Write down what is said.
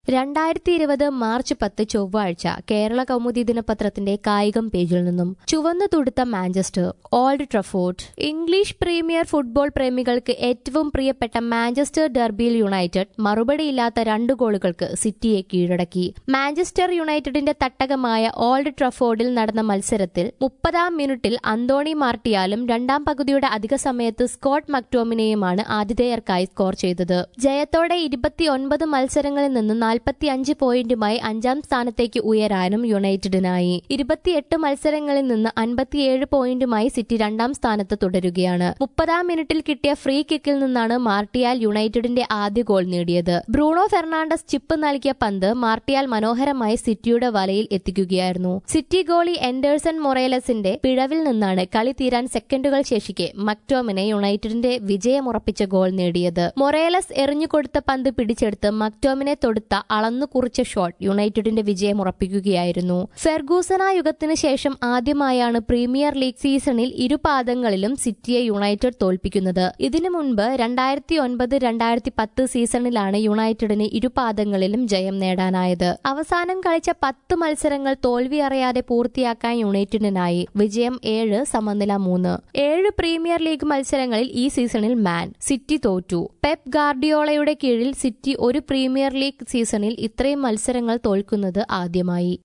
രണ്ടായിരത്തി ഇരുപത് മാർച്ച് പത്ത് ചൊവ്വാഴ്ച കേരള കൗമുദി ദിനപത്രത്തിന്റെ കായികം പേജിൽ നിന്നും ചുവന്നു തുടുത്ത Manchester Old Trafford English premier football പ്രേമികൾക്ക് ഏറ്റവും പ്രിയപ്പെട്ട മാഞ്ചസ്റ്റർ ഡെർബിയിൽ യുണൈറ്റഡ് മറുപടിയില്ലാത്ത രണ്ട് ഗോളുകൾക്ക് സിറ്റിയെ കീഴടക്കി മാഞ്ചസ്റ്റർ യുണൈറ്റഡിന്റെ തട്ടകമായ ഓൾഡ് ട്രഫോർഡിൽ നടന്ന മത്സരത്തിൽ മുപ്പതാം മിനിറ്റിൽ അന്തോണി മാർട്ടിയാലും രണ്ടാം പകുതിയുടെ അധിക സമയത്ത് സ്കോട്ട് മക്ടോമിനെയുമാണ് ആതിഥേയർക്കായി സ്കോർ ചെയ്തത് ജയത്തോടെ ഇരുപത്തിയൊൻപത് മത്സരങ്ങളിൽ നിന്ന് നാൽപ്പത്തിയഞ്ച് പോയിന്റുമായി അഞ്ചാം സ്ഥാനത്തേക്ക് ഉയരാനും യുണൈറ്റഡിനായി ഇരുപത്തിയെട്ട് മത്സരങ്ങളിൽ നിന്ന് അൻപത്തിയേഴ് പോയിന്റുമായി സിറ്റി രണ്ടാം സ്ഥാനത്ത് തുടരുകയാണ് മുപ്പതാം മിനിറ്റിൽ കിട്ടിയ ഫ്രീ കിക്കിൽ നിന്നാണ് മാർട്ടിയാൽ യുണൈറ്റഡിന്റെ ആദ്യ ഗോൾ നേടിയത് ബ്രൂണോ ഫെർണാണ്ടസ് ചിപ്പ് നൽകിയ പന്ത് മാർട്ടിയാൽ മനോഹരമായി സിറ്റിയുടെ വലയിൽ എത്തിക്കുകയായിരുന്നു സിറ്റി ഗോളി എൻഡേഴ്സൺ മൊറേലസിന്റെ പിഴവിൽ നിന്നാണ് കളി തീരാൻ സെക്കൻഡുകൾ ശേഷിക്കെ മക്ടോമിനെ യുണൈറ്റഡിന്റെ വിജയമുറപ്പിച്ച ഗോൾ നേടിയത് മൊറേലസ് എറിഞ്ഞുകൊടുത്ത പന്ത് പിടിച്ചെടുത്ത് മക്ടോമിനെ തൊടുത്ത അളന്നു കുറിച്ച ഷോട്ട് യുണൈറ്റഡിന്റെ വിജയമുറപ്പിക്കുകയായിരുന്നു ഫെർഗൂസന യുഗത്തിന് ശേഷം ആദ്യമായാണ് പ്രീമിയർ ലീഗ് സീസണിൽ ഇരുപാദങ്ങളിലും സിറ്റിയെ യുണൈറ്റഡ് തോൽപ്പിക്കുന്നത് ഇതിനു മുൻപ് രണ്ടായിരത്തി ഒൻപത് രണ്ടായിരത്തി പത്ത് സീസണിലാണ് യുണൈറ്റഡിന് ഇരുപാദങ്ങളിലും ജയം നേടാനായത് അവസാനം കളിച്ച പത്ത് മത്സരങ്ങൾ തോൽവി അറിയാതെ പൂർത്തിയാക്കാൻ യുണൈറ്റഡിനായി വിജയം ഏഴ് സമനില മൂന്ന് ഏഴ് പ്രീമിയർ ലീഗ് മത്സരങ്ങളിൽ ഈ സീസണിൽ മാൻ സിറ്റി തോറ്റു പെപ് ഗാർഡിയോളയുടെ കീഴിൽ സിറ്റി ഒരു പ്രീമിയർ ലീഗ് സീസണിൽ ഇത്രയും മത്സരങ്ങൾ തോൽക്കുന്നത് ആദ്യമായി